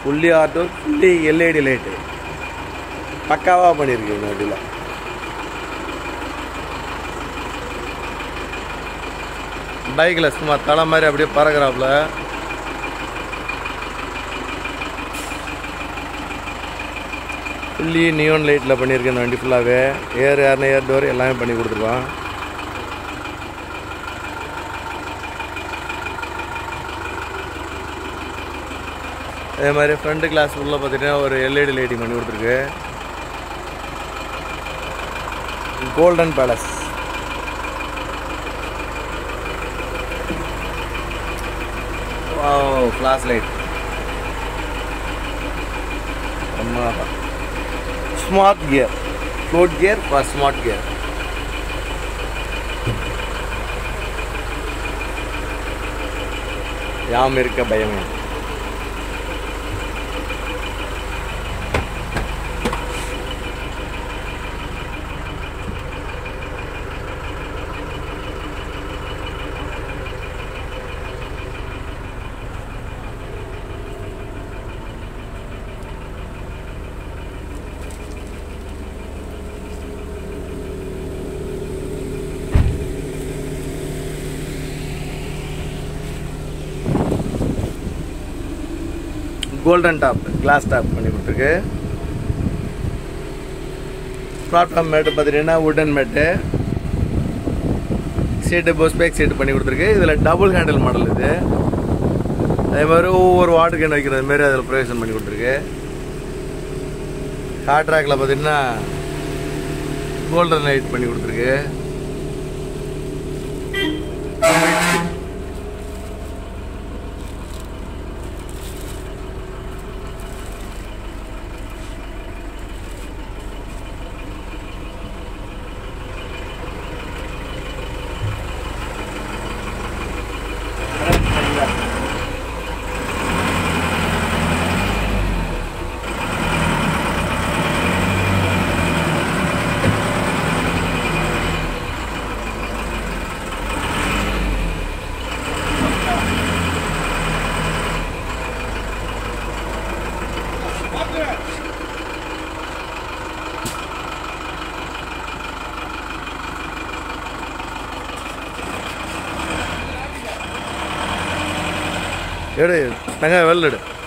fully ஆர்டோர் fully LED light பக்காவாக பண்ணியிருக்கீங்க வண்டியில் பைக்கில் சும்மா தலை மாதிரி அப்படியே பறக்கிறாப்புல ஃபுல்லி நியோன் லைட்டில் பண்ணியிருக்கேன் இந்த வண்டி ஃபுல்லாகவே ஏர் ஏர்னு ஏர் டோர் எல்லாமே பண்ணி கொடுத்துருக்கோம் அதே மாதிரி ஃப்ரண்ட் கிளாஸ் உள்ள பார்த்தீங்கன்னா ஒரு எல்இடி லைட்டிங் பண்ணி கொடுத்துருக்கு golden palace flash light smart gear float gear for smart gear யாம் இருக்க பயமே கோல்டன் டாப் கிளாஸ் டாப் பண்ணி கொடுத்துருக்கு பிளாட்ஃபார்ம் மேட்டு பார்த்துட்டீங்கன்னா உடன் மேட்டு சீட்டு போஸ் பேக் சீட்டு பண்ணி கொடுத்துருக்கு இதில் டபுள் ஹேண்டில் மாடல் இது அதே மாதிரி ஒவ்வொரு வாட்டர் கேன் வைக்கிறது மாரி அதில் ப்ரொவிஷன் பண்ணி கொடுத்துருக்கு கார் ட்ராக்கில் பார்த்தீங்கன்னா கோல்டன் லைட் பண்ணி கொடுத்துருக்கு எடு வெங்காயம் வெள்ளை எடு